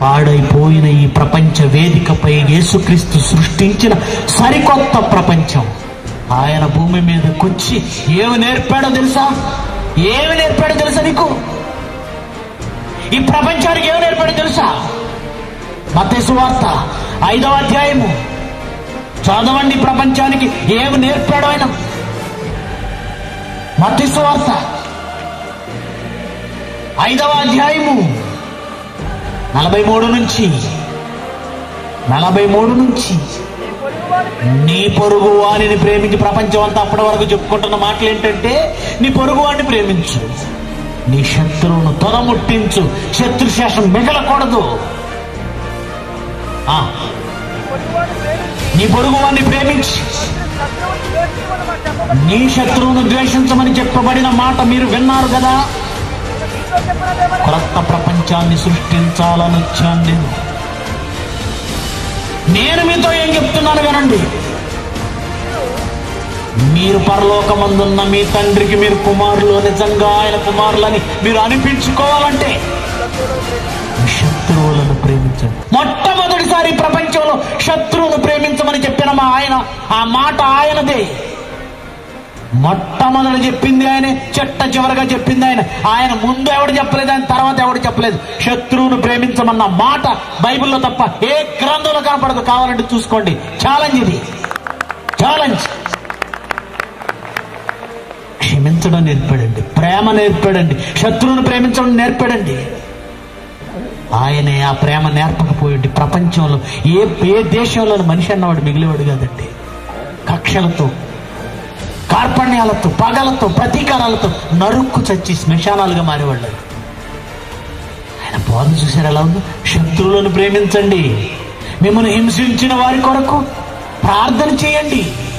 పాడైపోయిన ఈ ప్రపంచ వేదికపై యేసుక్రీస్తు సృష్టించిన సరికొత్త ప్రపంచం ఆయన భూమి మీదకొచ్చి ఏమి నేర్పాడో తెలుసా ఏమి నేర్పాడో తెలుసా నీకు ఈ ప్రపంచానికి ఏమి నేర్పాడో తెలుసా మతేసు వార్త ఐదవ అధ్యాయము చదవండి ప్రపంచానికి ఏమి నేర్పాడు ఆయన మతేసు వార్త ఐదవ అధ్యాయము నలభై మూడు నుంచి నలభై మూడు నుంచి నీ పొరుగు వారిని ప్రేమించి ప్రపంచం అంతా అప్పటి వరకు చెప్పుకుంటున్న మాటలు ఏంటంటే నీ పొరుగు వాడిని ప్రేమించు నీ శత్రువును తొలముట్టించు శత్రుశేషం మిగలకూడదు ఆ, నీ పొరుగు వాడిని ప్రేమించి నీ శత్రువును ద్వేషించమని చెప్పబడిన మాట మీరు విన్నారు కదా క్రొత్త ప్రపంచాన్ని సృష్టించాలని వచ్చాను నేను నేను మీతో ఏం చెప్తున్నాను వినండి మీరు పరలోకమందున్న మీ తండ్రికి మీరు కుమారులు నిజంగా ఆయన కుమారులని మీరు అనిపించుకోవాలంటే మీ శత్రువులను ప్రేమించండి మొట్టమొదటిసారి ప్రపంచంలో శత్రువును ప్రేమించమని చెప్పిన మా ఆయన ఆ మాట ఆయనదే మొట్టమొదటి చెప్పింది ఆయనే చెట్ట చివరగా చెప్పింది ఆయన ఆయన ముందు ఎవడు చెప్పలేదు ఆయన తర్వాత ఎవడు చెప్పలేదు శత్రువును ప్రేమించమన్న మాట బైబిల్లో తప్ప ఏ గ్రంథంలో కనపడదు కావాలంటే చూసుకోండి ఛాలెంజ్ ఇది ఛాలెంజ్ క్షమించడం నేర్పాడండి ప్రేమ నేర్పాడండి శత్రువును ప్రేమించడం నేర్పాడండి ఆయనే ఆ ప్రేమ నేర్పకపోయింది ప్రపంచంలో ఏ ఏ దేశంలోని మనిషి అన్నవాడు మిగిలివాడు కాదండి కక్షలతో కార్పణ్యాలతో పగలతో ప్రతీకారాలతో నరుక్కు చచ్చి శ్మశానాలుగా మారేవాళ్ళు ఆయన బోధన చూసారు ఎలా ఉందో శత్రువులను ప్రేమించండి మిమ్మల్ని హింసించిన వారి కొరకు ప్రార్థన చేయండి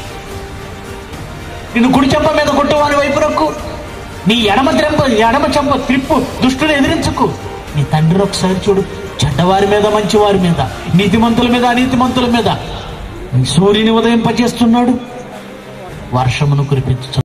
నిన్ను కుడి చెంప మీద కొట్టు వారి వైపు నొక్కు నీ ఎడమ త్రెంప ఎడమ చెంప త్రిప్పు దుష్టుని ఎదిరించుకు నీ తండ్రిని ఒకసారి చూడు చెడ్డవారి మీద మంచివారి మీద నీతిమంతుల మీద అనీతిమంతుల మీద నీ సూర్యుని ఉదయింపజేస్తున్నాడు వర్షమును కురిపించు